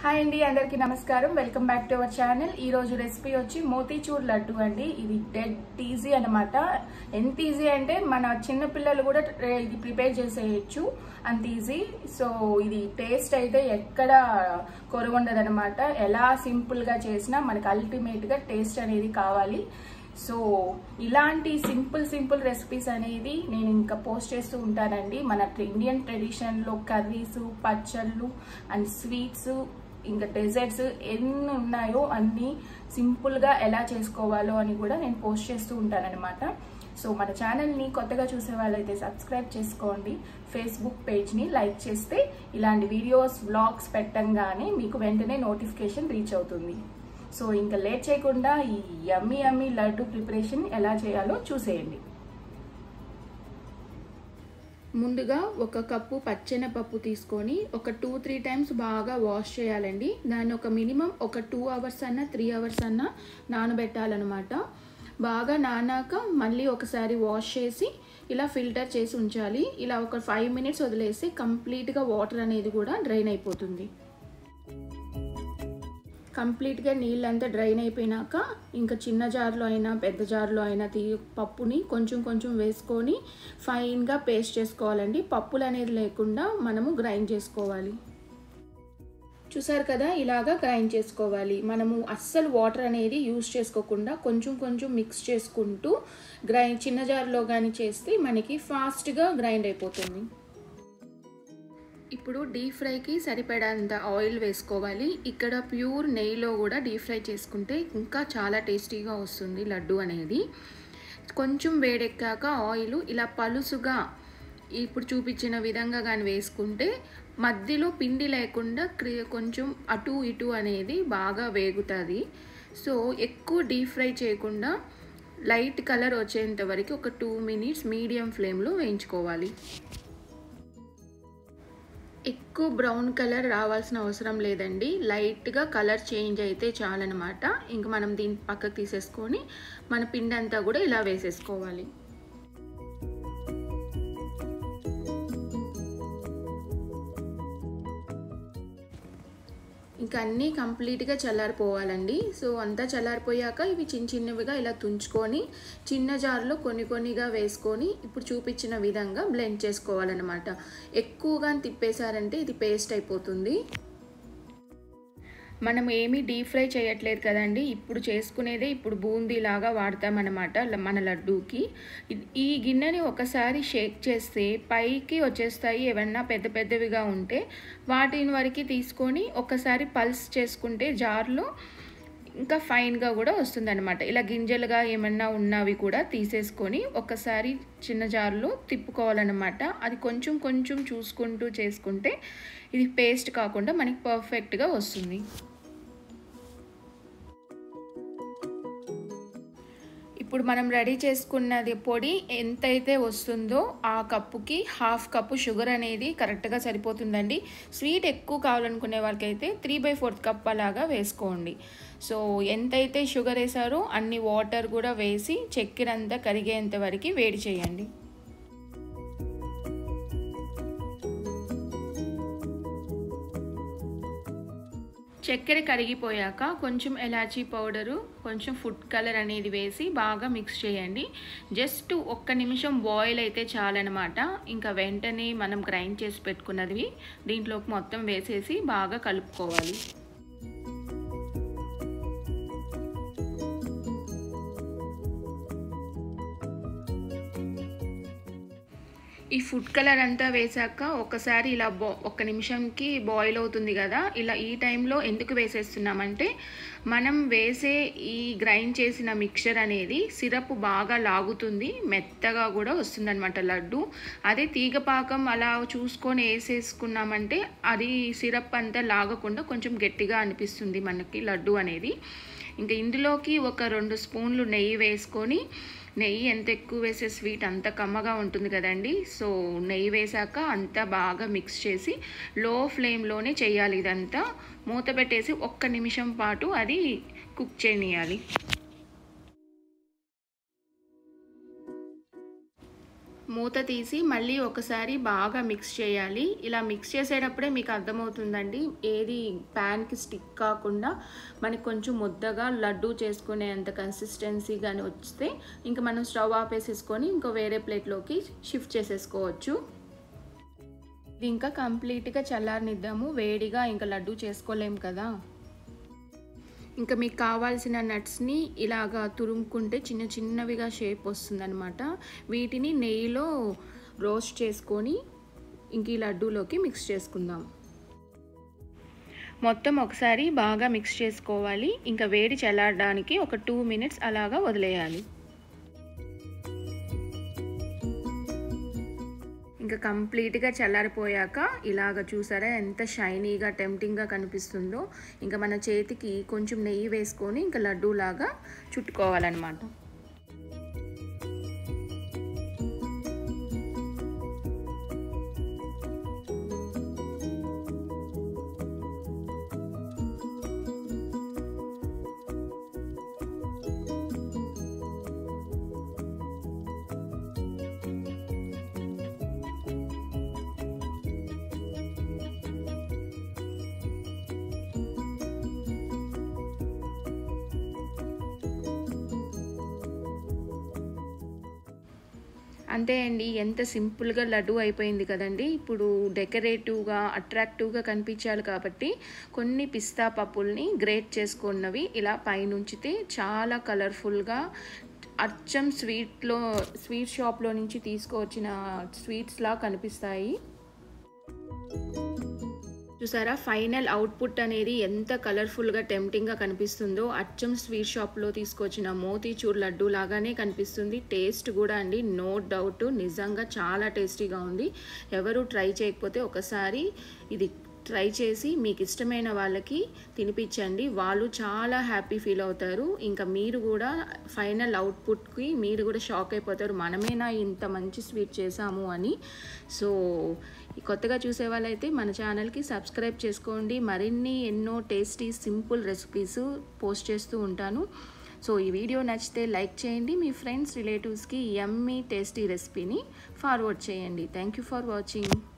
hi అండి అందరికీ నమస్కారం welcome back to our channel ఈ రోజు రెసిపీ వచ్చి మోతీచూర్ లడ్డు అండి ఇది డెడ్ ఈజీ అనమాట ఎంత ఈజీ అంటే మన చిన్న పిల్లలు కూడా ఇది ప్రిపేర్ చేసేయచ్చు అంత ఈజీ సో ఇది టేస్ట్ అయితే ఎక్కడ కొరగొండదు అనమాట ఎలా సింపుల్ గా చేసినా మనకి అల్టిమేట్ గా టేస్ట్ అనేది కావాలి సో ఇలాంటి సింపుల్ సింపుల్ రెసిపీస్ అనేది నేను ఇంకా పోస్ట్ చేస్తూ ఉంటానండి మన ఇండియన్ ట్రెడిషన్లో కర్రీస్ పచ్చళ్ళు అండ్ స్వీట్స్ ఇంకా డెజర్ట్స్ ఎన్ని ఉన్నాయో అన్ని సింపుల్గా ఎలా చేసుకోవాలో అని కూడా నేను పోస్ట్ చేస్తూ ఉంటానన్నమాట సో మన ఛానల్ని కొత్తగా చూసే వాళ్ళైతే సబ్స్క్రైబ్ చేసుకోండి ఫేస్బుక్ పేజ్ని లైక్ చేస్తే ఇలాంటి వీడియోస్ వ్లాగ్స్ పెట్టంగానే మీకు వెంటనే నోటిఫికేషన్ రీచ్ అవుతుంది సో ఇంకా లేట్ చేయకుండా ఈ యమ్మీ యమ్మీ లడ్డు ప్రిపరేషన్ ఎలా చేయాలో చూసేయండి ముందుగా ఒక కప్పు పచ్చెనపప్పు తీసుకొని ఒక టూ త్రీ టైమ్స్ బాగా వాష్ చేయాలండి దాన్ని ఒక మినిమం ఒక టూ అవర్స్ అన్నా త్రీ అవర్స్ అన్నా నానబెట్టాలన్నమాట బాగా నానాక మళ్ళీ ఒకసారి వాష్ చేసి ఇలా ఫిల్టర్ చేసి ఉంచాలి ఇలా ఒక ఫైవ్ మినిట్స్ వదిలేసి కంప్లీట్గా వాటర్ అనేది కూడా డ్రైన్ అయిపోతుంది కంప్లీట్గా నీళ్ళంతా డ్రైన్ అయిపోయినాక ఇంకా చిన్న జార్లో అయినా పెద్ద జార్లో అయినా తీ పప్పుని కొంచెం కొంచెం వేసుకొని ఫైన్గా పేస్ట్ చేసుకోవాలండి పప్పులు అనేది లేకుండా మనము గ్రైండ్ చేసుకోవాలి చూసారు కదా ఇలాగా గ్రైండ్ చేసుకోవాలి మనము అస్సలు వాటర్ అనేది యూస్ చేసుకోకుండా కొంచెం కొంచెం మిక్స్ చేసుకుంటూ గ్రైండ్ చిన్న జార్లో కానీ చేస్తే మనకి ఫాస్ట్గా గ్రైండ్ అయిపోతుంది ఇప్పుడు డీప్ ఫ్రైకి సరిపడంత ఆయిల్ వేసుకోవాలి ఇక్కడ ప్యూర్ నెయ్యిలో కూడా డీప్ ఫ్రై చేసుకుంటే ఇంకా చాలా టేస్టీగా వస్తుంది లడ్డు అనేది కొంచెం వేడెక్కాక ఆయిల్ ఇలా పలుసుగా ఇప్పుడు చూపించిన విధంగా కానీ వేసుకుంటే మధ్యలో పిండి లేకుండా కొంచెం అటు ఇటు అనేది బాగా వేగుతుంది సో ఎక్కువ డీప్ ఫ్రై చేయకుండా లైట్ కలర్ వచ్చేంత వరకు ఒక టూ మినిట్స్ మీడియం ఫ్లేమ్లో వేయించుకోవాలి ఎక్కువ బ్రౌన్ కలర్ రావాల్సిన అవసరం లేదండి లైట్గా కలర్ చేంజ్ అయితే చాలన్నమాట ఇంక మనం దీన్ని పక్కకు తీసేసుకొని మన పిండి అంతా కూడా ఇలా వేసేసుకోవాలి ఇంకా అన్నీ కంప్లీట్గా చల్లారిపోవాలండి సో అంతా చల్లారిపోయాక ఇవి చిన్న చిన్నవిగా ఇలా తుంచుకొని చిన్న జార్లో కొన్ని కొన్నిగా వేసుకొని ఇప్పుడు చూపించిన విధంగా బ్లెండ్ చేసుకోవాలన్నమాట ఎక్కువగా తిప్పేశారంటే ఇది పేస్ట్ అయిపోతుంది మనం ఏమీ డీప్ ఫ్రై చేయట్లేదు కదండి ఇప్పుడు చేసుకునేదే ఇప్పుడు బూందీ లాగా వాడతామన్నమాట మన లడ్డూకి ఈ గిన్నెని ఒకసారి షేక్ చేస్తే పైకి వచ్చేస్తాయి ఏమన్నా పెద్ద పెద్దవిగా ఉంటే వాటిని వరకు తీసుకొని ఒకసారి పల్స్ చేసుకుంటే జార్లో ఇంకా ఫైన్గా కూడా వస్తుందన్నమాట ఇలా గింజలుగా ఏమన్నా ఉన్నవి కూడా తీసేసుకొని ఒకసారి చిన్న జార్లో తిప్పుకోవాలన్నమాట అది కొంచెం కొంచెం చూసుకుంటూ చేసుకుంటే ఇది పేస్ట్ కాకుండా మనకి పర్ఫెక్ట్గా వస్తుంది ఇప్పుడు మనం రెడీ చేసుకున్నది పొడి ఎంతైతే వస్తుందో ఆ కప్పుకి హాఫ్ కప్పు షుగర్ అనేది కరెక్ట్గా సరిపోతుందండి స్వీట్ ఎక్కువ కావాలనుకునే వాళ్ళకైతే త్రీ బై ఫోర్త్ కప్ అలాగా వేసుకోండి సో ఎంతైతే షుగర్ వేసారో అన్ని వాటర్ కూడా వేసి చక్కెర అంతా కరిగేంత వరకు వేడి చేయండి చక్కెర కరిగిపోయాక కొంచెం ఎలాచీ పౌడరు కొంచెం ఫుడ్ కలర్ అనేది వేసి బాగా మిక్స్ చేయండి జస్ట్ ఒక్క నిమిషం బాయిల్ అయితే చాలన్నమాట ఇంకా వెంటనే మనం గ్రైండ్ చేసి పెట్టుకున్నది దీంట్లోకి మొత్తం వేసేసి బాగా కలుపుకోవాలి ఈ ఫుడ్ కలర్ అంతా వేసాక ఒకసారి ఇలా బా ఒక్క నిమిషంకి బాయిల్ అవుతుంది కదా ఇలా ఈ టైంలో ఎందుకు వేసేస్తున్నామంటే మనం వేసే ఈ గ్రైండ్ చేసిన మిక్చర్ అనేది సిరప్ బాగా లాగుతుంది మెత్తగా కూడా వస్తుందన్నమాట లడ్డు అదే తీగపాకం అలా చూసుకొని వేసేసుకున్నామంటే అది సిరప్ అంతా లాగకుండా కొంచెం గట్టిగా అనిపిస్తుంది మనకి లడ్డు అనేది ఇంకా ఇందులోకి ఒక రెండు స్పూన్లు నెయ్యి వేసుకొని నెయ్యి ఎంత ఎక్కువ వేసే స్వీట్ అంత కమ్మగా ఉంటుంది కదండి సో నెయ్యి వేసాక అంతా బాగా మిక్స్ చేసి లో ఫ్లేమ్లోనే చేయాలి ఇదంతా మూత పెట్టేసి ఒక్క నిమిషం పాటు అది కుక్ చేయనియాలి మూత మూత తీసి మళ్ళీ ఒకసారి బాగా మిక్స్ చేయాలి ఇలా మిక్స్ చేసేటప్పుడే మీకు అర్థమవుతుందండి ఏది ప్యాన్కి స్టిక్ కాకుండా మనకి కొంచెం ముద్దగా లడ్డు చేసుకునే అంత కన్సిస్టెన్సీ కానీ వస్తే ఇంకా మనం స్టవ్ ఆపేసేసుకొని ఇంకో వేరే ప్లేట్లోకి షిఫ్ట్ చేసేసుకోవచ్చు ఇది ఇంకా కంప్లీట్గా చల్లారనిద్దాము వేడిగా ఇంకా లడ్డు చేసుకోలేం కదా ఇంకా మీకు కావాల్సిన నట్స్ని ఇలాగా తురుముకుంటే చిన్న చిన్నవిగా షేప్ వస్తుందన్నమాట వీటిని నెయ్యిలో రోస్ట్ చేసుకొని ఇంక ఈ లడ్డూలోకి మిక్స్ చేసుకుందాం మొత్తం ఒకసారి బాగా మిక్స్ చేసుకోవాలి ఇంకా వేడి చల్లారడానికి ఒక టూ మినిట్స్ అలాగా వదిలేయాలి ఇంకా కంప్లీట్గా చల్లారిపోయాక ఇలాగ చూసారా ఎంత షైనీగా టెంప్టింగ్గా కనిపిస్తుందో ఇంకా మన చేతికి కొంచెం నెయ్యి వేసుకొని ఇంకా లడ్డూలాగా చుట్టుకోవాలన్నమాట అంతే అండి ఎంత సింపుల్గా లడ్డు అయిపోయింది కదండి ఇప్పుడు డెకరేటివ్గా అట్రాక్టివ్గా కనిపించాలి కాబట్టి కొన్ని పిస్తా పప్పుల్ని గ్రేట్ చేసుకున్నవి ఇలా పైనుంచితే చాలా కలర్ఫుల్గా అచ్చం స్వీట్లో స్వీట్ షాప్లో నుంచి తీసుకువచ్చిన స్వీట్స్లా కనిపిస్తాయి చూసారా ఫైనల్ అవుట్పుట్ అనేది ఎంత కలర్ఫుల్గా టెంప్టింగ్గా కనిపిస్తుందో అచ్చం స్వీట్ షాప్లో తీసుకొచ్చిన మోతీచూర్ లడ్డు లాగానే కనిపిస్తుంది టేస్ట్ కూడా అండి నో డౌట్ నిజంగా చాలా టేస్టీగా ఉంది ఎవరు ట్రై చేయకపోతే ఒకసారి ఇది ట్రై చేసి మీకు ఇష్టమైన వాళ్ళకి తినిపించండి వాళ్ళు చాలా హ్యాపీ ఫీల్ అవుతారు ఇంకా మీరు కూడా ఫైనల్ అవుట్పుట్కి మీరు కూడా షాక్ అయిపోతారు మనమేనా ఇంత మంచి స్వీట్ చేసాము అని సో కొత్తగా చూసే వాళ్ళైతే మన ఛానల్కి సబ్స్క్రైబ్ చేసుకోండి మరిన్ని ఎన్నో టేస్టీ సింపుల్ రెసిపీస్ పోస్ట్ చేస్తూ ఉంటాను సో ఈ వీడియో నచ్చితే లైక్ చేయండి మీ ఫ్రెండ్స్ రిలేటివ్స్కి ఎమ్మీ టేస్టీ రెసిపీని ఫార్వర్డ్ చేయండి థ్యాంక్ యూ ఫర్ వాచింగ్